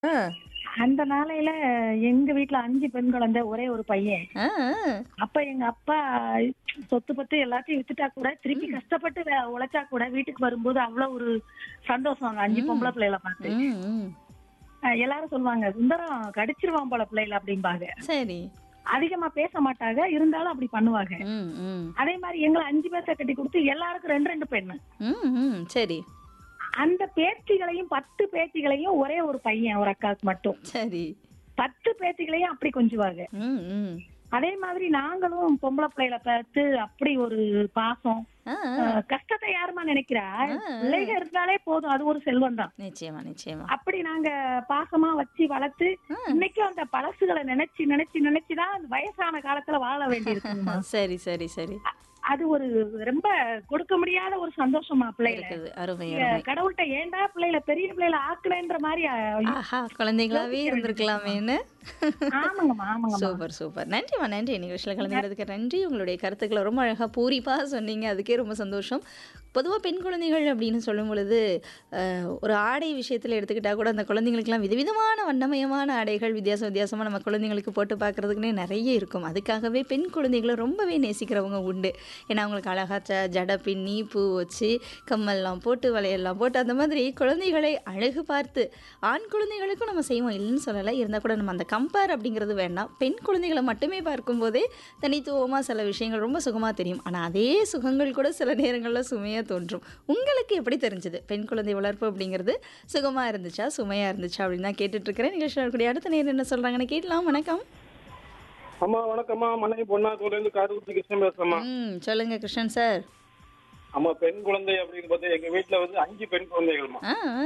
ஆ. அந்த நாளையில எங்க வீட்ல அஞ்சு பெண் குழந்தை ஒரே ஒரு பையன் ஆ, அப்ப எங்க அப்பா சொத்து பத்து எல்லாத்தையும் வித்துட்டா கூட திருப்பி கஷ்டப்பட்டு வே- உழைச்சா கூட வீட்டுக்கு வரும்போது அவ்வளவு ஒரு சந்தோஷம் அந்த அஞ்சு பொம்பளை பிள்ளைகளை பார்த்து ம், ம். அஹ் எல்லாரும் சொல்லுவாங்க சுந்தரம் கடிச்சிருவான் போல பிள்ளைகளை அப்படிம்பாங்க சரி அதிகமா பேச மாட்டாங்க இருந்தாலும் அப்படி பண்ணுவாங்க ம், ம். அதே மாதிரி எங்களை அஞ்சு பேர்த்த கட்டி கொடுத்து எல்லாருக்கும் ரெண்டு ரெண்டு பெண்ணு ம், ம். சரி அந்த பேத்திகளையும் பத்து பேத்திகளையும் ஒரே ஒரு பையன் ஒரு அக்காவுக்கு மட்டும் சரி பத்து பேத்திகளையும் அப்படி கொஞ்சுவாங்க ம், ம். அதே மாதிரி நாங்களும் பொம்பளை பிள்ளைகளை பார்த்து அப்படி ஒரு பாசம் ஆ, ஆ. அஹ் கஷ்டத்தை யாருமா நினைக்கிறா பிள்ளைங்க இருந்தாலே போதும் அது ஒரு செல்வம் தான் நிச்சயமா நிச்சயமா அப்படி நாங்க பாசமா வச்சு வளர்த்து இன்னைக்கும் அந்த பழசுகளை நினைச்சு நினைச்சு நினைச்சுதான் அந்த வயசான காலத்துல வாழ வேண்டியிருக்குமா சரி சரி சரி அது ஒரு ரொம்ப கொடுக்க முடியாத ஒரு சந்தோஷமா பிள்ளைகளை இருக்குது அருமை நீங்க அருமை கடவுள்கிட்ட ஏன்டா பிள்ளைகளை பெரிய பிள்ளைகளை ஆக்கலன்ற மாதிரி அஹ், ஆஹா குழந்தைகளாவே இருந்திருக்கலாமேன்னு ஆமாங்கம்மா ஆமாங்கம்மா சூப்பர் சூப்பர் நன்றிம்மா நன்றி நிகழ்ச்சியில் கலந்துக்கிறதுக்கு நன்றி உங்களுடைய கருத்துக்களை ரொம்ப அழகாக பூரிப்பாக சொன்னீங்க அதுக்கே ரொம்ப சந்தோஷம் பொதுவாக பெண் குழந்தைகள் அப்படின்னு சொல்லும் பொழுது அஹ், ஒரு ஆடை விஷயத்தில் எடுத்துக்கிட்டால் கூட அந்த குழந்தைங்களுக்குலாம் விதவிதமான வண்ணமயமான ஆடைகள் வித்தியாச வித்தியாசமாக நம்ம குழந்தைங்களுக்கு போட்டு பார்க்குறதுக்குனே நிறைய இருக்கும் அதுக்காகவே பெண் குழந்தைகளை ரொம்பவே நேசிக்கிறவங்க உண்டு ஏன்னா அவங்களுக்கு அழகாக ச ஜடை பின்னி பூ வச்சு கம்மல்லாம் போட்டு வளையல்லாம் போட்டு அந்த மாதிரி குழந்தைகளை அழகு பார்த்து ஆண் குழந்தைகளுக்கும் நம்ம செய்வோம் இல்லைன்னு சொல்லலை இருந்தால் கூட நம்ம அந்த கம்பேர் அப்படிங்கிறது வேண்டாம் பெண் குழந்தைகளை மட்டுமே பார்க்கும்போதே தனித்துவமாக சில விஷயங்கள் ரொம்ப சுகமாக தெரியும் ஆனால் அதே சுகங்கள் கூட சில நேரங்களில் சுமையாக தோன்றும் உங்களுக்கு எப்படி தெரிஞ்சது பெண் குழந்தை வளர்ப்பு அப்படிங்கிறது சுகமாக இருந்துச்சா சுமையாக இருந்துச்சா அப்படின்னு தான் கேட்டுட்ருக்கிறேன் நிகழ்ச்சியில் இருக்கக்கூடிய அடுத்த நேரம் என்ன சொல்கிறாங்கன்னு கேட்கலாம் வணக்கம் அம்மா வணக்கம்மா மனைவி பொன்னாக்கூர்ல இருந்து காரக்குடி கிருஷ்ணன் பேசுறேம்மா ம் சொல்லுங்கள் கிருஷ்ணன் சார் அம்மா பெண் குழந்தை அப்படின்னு பார்த்து எங்க வீட்டுல வந்து அஞ்சு பெண் குழந்தைகள்மா ஆ ஆ,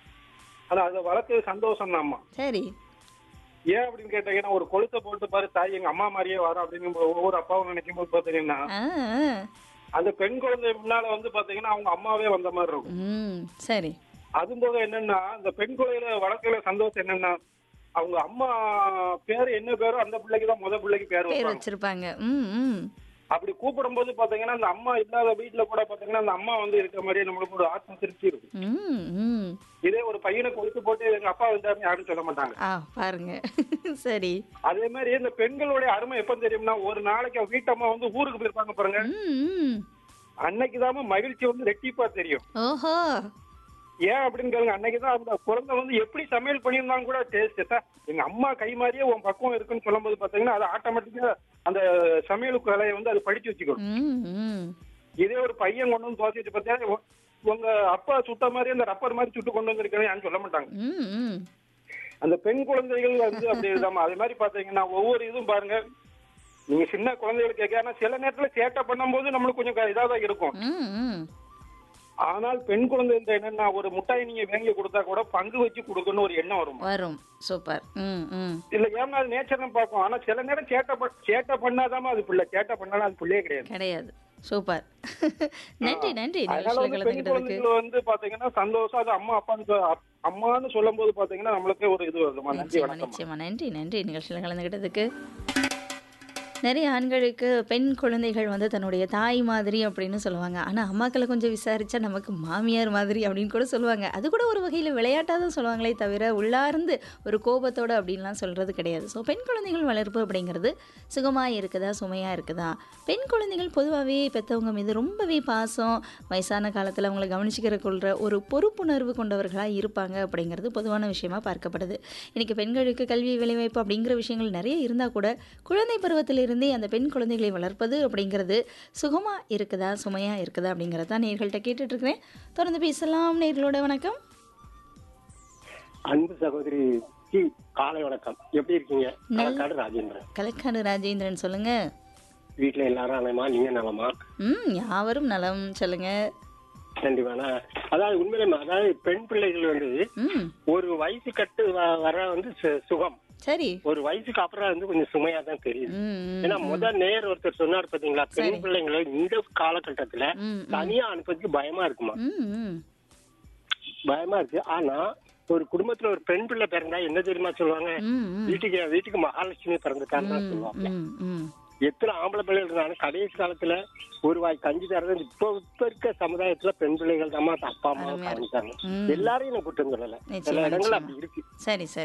ஆனா அதை வளர்த்தது சந்தோஷம் தான்மா சரி ஏன் அப்படின்னு கேட்டீங்கன்னா ஒரு கொழுத்தை போட்டு பாரு தாய் எங்க அம்மா மாதிரியே வரும் அப்படின்னு ஒவ்வொரு அப்பாவும் நினைக்கும் போது பாத்தீங்கன்னா ஆ ஆ. அந்த பெண் குழந்தை முன்னால வந்து பாத்தீங்கன்னா அவங்க அம்மாவே வந்த மாதிரி இருக்கும் ம் சரி அதுவும் போக என்னன்னா இந்த பெண் குழந்தைகளை வளர்க்கல சந்தோஷம் என்னன்னா அவங்க அம்மா பேரு என்ன பேரோ அந்த பிள்ளைக்கு தான் முத பிள்ளைக்கு பேர் பேர் வைப்பாங்க வச்சிருப்பாங்க ம் ம் அப்படி கூப்பிடும் போது பாத்தீங்கன்னா அந்த அம்மா இல்லாத வீட்டுல கூட பாத்தீங்கன்னா அந்த அம்மா வந்து இருக்க மாதிரியே நம்மளுக்கு ஒரு ஆத்ம திருப்தி இருக்கும் ம் ம் இதே ஒரு பையனை கொழுத்து போட்டு எங்க அப்பா வந்தாருன்னு யாரும் சொல்ல மாட்டாங்க ஆ பாருங்க சரி அதே மாதிரி இந்த பெண்களுடைய அருமை எப்ப தெரியும்னா ஒரு நாளைக்கு அவங்க வீட்டம்மா வந்து ஊருக்கு போயிருப்பாங்க பாருங்க ம் ம். அன்னைக்குதாம்மா மகிழ்ச்சி வந்து ரெட்டிப்பா தெரியும் ஓஹோ ஏன் அப்படின்னு கேளுங்க அன்னைக்குதான் அந்த குழந்தை வந்து எப்படி சமையல் பண்ணியிருந்தாலும் கூட டேஸ்ட் எங்க அம்மா கை மாதிரியே உன் பக்குவம் இருக்குன்னு சொல்லும்போது பாத்தீங்கன்னா அது ஆட்டோமேட்டிக்கா அந்த சமையல் கலையை வந்து அது படிச்சு வச்சுக்கணும் ம் ம் இதே ஒரு பையன் கொண்டு வந்து தோசிட்டு பார்த்தீங்கன்னா உ- உங்க அப்பா சுட்ட மாதிரி அந்த ரப்பர் மாதிரி சுட்டு கொண்டு வந்திருக்கேன்னு யாரும் சொல்ல மாட்டாங்க ம் ம் அந்த பெண் குழந்தைகள் வந்து அப்படி இருக்காம அதே மாதிரி பாத்தீங்கன்னா ஒவ்வொரு இதுவும் பாருங்க நீங்க சின்ன குழந்தைகள் கேட்க ஆனா சில நேரத்துல சேட்டை பண்ணும்போது நம்மளுக்கு கொஞ்சம் இதா தான் இருக்கும் ம் ம் ஆனால் பெண் குழந்தை என்னன்னா ஒரு முட்டாய் நீங்க வாங்கி கொடுத்தா கூட பங்கு வச்சு கொடுக்கணும்னு ஒரு எண்ணம் வரும் வரும் சூப்பர் ம் ம் இல்ல ஏன்னா அது நேச்சர் பார்க்கும் ஆனா சில நேரம் சேட்டை பண்- சேட்டை பண்ணாதாம அது பிள்ளை சேட்டை பண்ணாலும் அது பிள்ளையே கிடையாது கிடையாது சூப்பர் நன்றி நன்றி அதனால நிகழ்ச்சியில் வந்து பெண் கலந்துக்கிட்டதுக்கு குழந்தைகள் வந்து பாத்தீங்கன்னா சந்தோஷம் அது அம்மா அப்பான்னு சொ- அப்- அம்மான்னு சொல்லும் போது பாத்தீங்கன்னா நம்மளுக்கே ஒரு இது வருதுமா நன்றி நிச்சயமா வணக்கம் நிச்சயமா நன்றி நன்றி நிகழ்ச்சியில் கலந்துக்கிட்டதுக்கு நிறைய ஆண்களுக்கு பெண் குழந்தைகள் வந்து தன்னுடைய தாய் மாதிரி அப்படின்னு சொல்லுவாங்க ஆனால் அம்மாக்களை கொஞ்சம் விசாரிச்சா நமக்கு மாமியார் மாதிரி அப்படின்னு கூட சொல்லுவாங்க அது கூட ஒரு வகையில் விளையாட்டாக தான் சொல்லுவாங்களே தவிர உள்ளார்ந்து ஒரு கோபத்தோட அப்படின்லாம் சொல்கிறது கிடையாது ஸோ பெண் குழந்தைகள் வளர்ப்பு அப்படிங்கிறது சுகமாக இருக்குதா சுமையாக இருக்குதா பெண் குழந்தைகள் பொதுவாகவே பெற்றவங்க மீது ரொம்பவே பாசம் வயசான காலத்தில் அவங்கள கவனிச்சுக்கிற கொள்கிற ஒரு பொறுப்புணர்வு கொண்டவர்களாக இருப்பாங்க அப்படிங்கிறது பொதுவான விஷயமா பார்க்கப்படுது இன்றைக்கி பெண்களுக்கு கல்வி வேலைவாய்ப்பு அப்படிங்கிற விஷயங்கள் நிறைய இருந்தால் கூட குழந்தை பருவத்திலிருந்தே அந்த பெண் குழந்தைகளை வளர்ப்பது அப்படிங்கிறது சுகமாக இருக்குதா சுமையாக இருக்குதா அப்படிங்கிறத தான் நேர்கள்ட்ட கேட்டுட்ருக்கிறேன் தொடர்ந்து பேசலாம் நேர்களோட வணக்கம் அன்பு சகோதரி ஜி காலை வணக்கம் எப்படி இருக்கீங்க களக்காடு ராஜேந்திரன் கலக்காடு ராஜேந்திரன் சொல்லுங்கள் வீட்டுல எல்லாரும் நலமா நீங்க நலமா ம் யாவரும் நலம் சொல்லுங்கள் கண்டிப்பானா அதாவது உண்மையிலே அதாவது பெண் பிள்ளைகள் வந்து ம் ஒரு வயசு கட்டு வ- வர வந்து சு- சுகம் சரி ஒரு வயசுக்கு அப்புறம் வந்து கொஞ்சம் சுமையா தான் தெரியுது ம் ம், ஏன்னா முதல் நேர் ஒருத்தர் சொன்னார் பாத்தீங்களா பெண் பிள்ளைங்களை இந்த காலகட்டத்துல ம் தனியா அனுப்புறதுக்கு பயமா இருக்குமா ம் ம் பயமா இருக்கு ஆனா ஒரு குடும்பத்துல ஒரு பெண் பிள்ளை பிறந்தா என்ன தெரியுமா சொல்லுவாங்க ம் ம் வீட்டுக்கு வீட்டுக்கு மகாலட்சுமி பிறந்துட்டான்னு தான் சொல்லுவாங்க ம் ம் எத்தனை ஆம்பளை பிள்ளைகள் இருந்தாலும் கடைசி காலத்துல ஒரு வாய் கஞ்சி தரது இப்போ இப்ப இருக்க சமுதாயத்துல பெண் பிள்ளைகள் தான் அப்பா அம்மா அருமையா இருக்கு. காமிச்சாங்க ம். எல்லாரையும் நான் குற்றம் சொல்லல நிச்சயமா, சில இடங்கள் நிச்சயமா. அப்படி இருக்கு சரி சரி